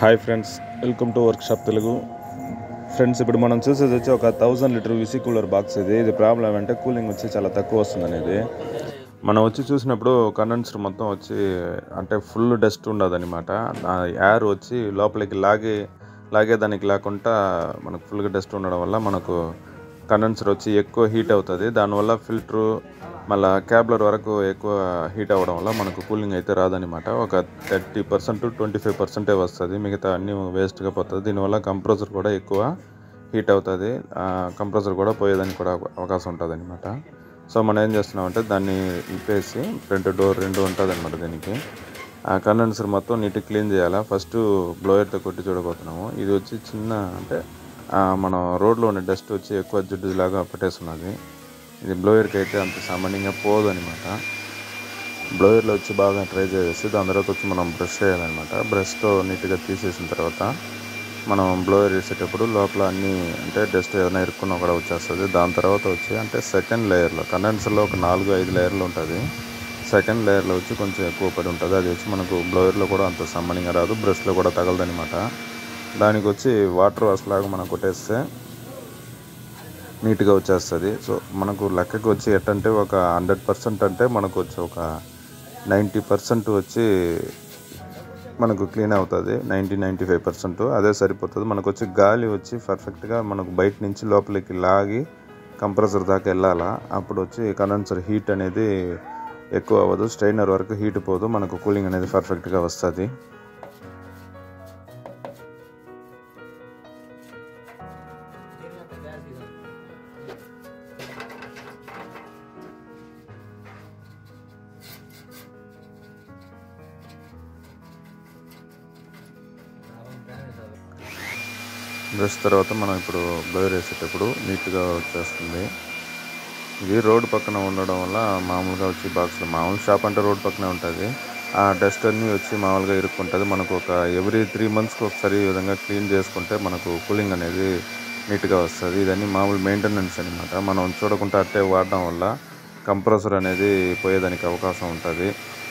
hi friends welcome to workshop Telugu friends ఇప్పుడు మనం చూసేది వచ్చి ఒక thousand litre VC cooler box ఇది ఇది ప్రాబ్లం అంటే కూలింగ్ వచ్చి చాలా తక్కువ వస్తుంది అనేది మనం వచ్చి చూసినప్పుడు కండెన్సర్ మొత్తం వచ్చి అంటే ఫుల్ డస్ట్ ఉండదు అనమాట ఎయిర్ వచ్చి లోపలికి లాగే లాగేదానికి లేకుండా మనకు ఫుల్గా డస్ట్ ఉండడం వల్ల మనకు కండెన్సర్ వచ్చి ఎక్కువ హీట్ అవుతుంది దానివల్ల ఫిల్టరు మళ్ళీ క్యాబ్లర్ వరకు ఎక్కువ హీట్ అవ్వడం వల్ల మనకు కూలింగ్ అయితే రాదనమాట ఒక థర్టీ పర్సెంట్ ట్వంటీ ఫైవ్ పర్సెంటే వస్తుంది మిగతా అన్నీ వేస్ట్గా పోతుంది దీనివల్ల కంప్రెసర్ కూడా ఎక్కువ హీట్ అవుతుంది కంప్రెసర్ కూడా పోయేదానికి కూడా అవకాశం ఉంటుంది అనమాట సో మనం ఏం చేస్తున్నామంటే దాన్ని ఇప్పేసి ఫ్రంట్ డోర్ రెండు ఉంటుంది అనమాట దీనికి ఆ కండెన్సర్ మొత్తం నీట్గా క్లీన్ చేయాలా ఫస్ట్ బ్లోయర్తో కొట్టి చూడబోతున్నాము ఇది వచ్చి చిన్న అంటే ఆ, మనం రోడ్లో ఉన్న డస్ట్ వచ్చి ఎక్కువ జిడ్డులాగా పట్టేస్తున్నది ఇది బ్లోయర్కి అయితే అంత సామాన్యంగా పోదు అనమాట బ్లోయర్లో వచ్చి బాగా ట్రై చేసి దాని తర్వాత వచ్చి మనం బ్రష్ చేయాలన్నమాట బ్రష్తో నీట్గా తీసేసిన తర్వాత మనం బ్లోయర్ వేసేటప్పుడు లోపల అన్ని అంటే డస్ట్ ఏదైనా ఇరుక్కున్నా కూడా వచ్చేస్తుంది దాని తర్వాత వచ్చి అంటే సెకండ్ లేయర్లో కండెన్సర్లో ఒక నాలుగు ఐదు లేయర్లు ఉంటుంది సెకండ్ లేయర్లో వచ్చి కొంచెం ఎక్కువ పడి ఉంటుంది అది వచ్చి మనకు బ్లోయర్లో కూడా అంత సామాన్యంగా రాదు బ్రష్లో కూడా తగలదనమాట దానికి వచ్చి వాటర్ లాగా మనం కొట్టేస్తే నీట్గా వచ్చేస్తుంది సో మనకు లెక్కకి వచ్చి ఎట్టంటే ఒక హండ్రెడ్ పర్సెంట్ అంటే మనకు వచ్చి ఒక నైంటీ పర్సెంట్ వచ్చి మనకు క్లీన్ అవుతుంది నైంటీ నైంటీ ఫైవ్ పర్సెంట్ అదే సరిపోతుంది మనకు వచ్చి గాలి వచ్చి పర్ఫెక్ట్గా మనకు బయట నుంచి లోపలికి లాగి కంప్రెసర్ దాకా వెళ్ళాలా అప్పుడు వచ్చి కండెన్సర్ హీట్ అనేది ఎక్కువ అవ్వదు స్ట్రైనర్ వరకు హీట్ పోదు మనకు కూలింగ్ అనేది పర్ఫెక్ట్గా వస్తుంది బ్రష్ తర్వాత మనం ఇప్పుడు బ్లోయర్ వేసేటప్పుడు నీట్గా వచ్చేస్తుంది ఇది రోడ్ పక్కన ఉండడం వల్ల మామూలుగా వచ్చి బాక్స్లో మామూలు షాప్ అంటే రోడ్ పక్కనే ఉంటుంది ఆ డస్ట్ అన్నీ వచ్చి మామూలుగా ఇరుక్కుంటుంది మనకు ఒక ఎవ్రీ త్రీ మంత్స్కి ఒకసారి ఈ విధంగా క్లీన్ చేసుకుంటే మనకు కూలింగ్ అనేది నీట్గా వస్తుంది ఇదన్నీ మామూలు మెయింటెనెన్స్ అనమాట మనం చూడకుండా అట్టే వాడడం వల్ల కంప్రెసర్ అనేది పోయేదానికి అవకాశం ఉంటుంది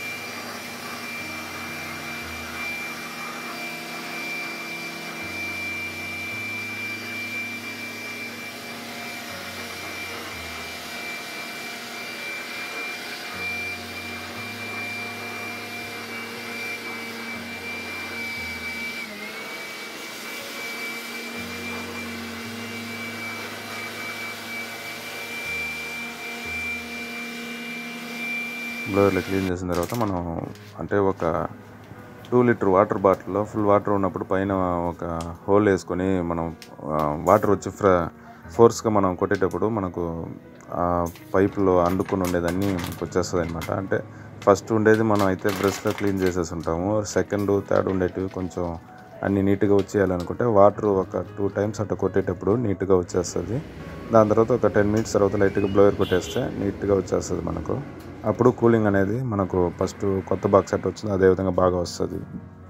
బ్లోయర్లో క్లీన్ చేసిన తర్వాత మనం అంటే ఒక టూ లీటర్ వాటర్ బాటిల్లో ఫుల్ వాటర్ ఉన్నప్పుడు పైన ఒక హోల్ వేసుకొని మనం ఆ, వాటర్ వచ్చి ఫ్ర ఫోర్స్గా మనం కొట్టేటప్పుడు మనకు ఆ పైపులో అండుకొని ఉండేదాన్ని మనకు వచ్చేస్తుంది అనమాట అంటే ఫస్ట్ ఉండేది మనం అయితే బ్రష్లో క్లీన్ చేసేసి ఉంటాము సెకండ్ థర్డ్ ఉండేటివి కొంచెం అన్ని నీట్గా వచ్చేయాలనుకుంటే వాటర్ ఒక టూ టైమ్స్ అట్లా కొట్టేటప్పుడు నీట్గా వచ్చేస్తుంది దాని తర్వాత ఒక టెన్ మినిట్స్ తర్వాత లైట్గా బ్లోయర్ కొట్టేస్తే నీట్గా వచ్చేస్తుంది మనకు అప్పుడు కూలింగ్ అనేది మనకు ఫస్ట్ కొత్త బాక్స్ ఎట్ వచ్చింది అదే విధంగా బాగా వస్తుంది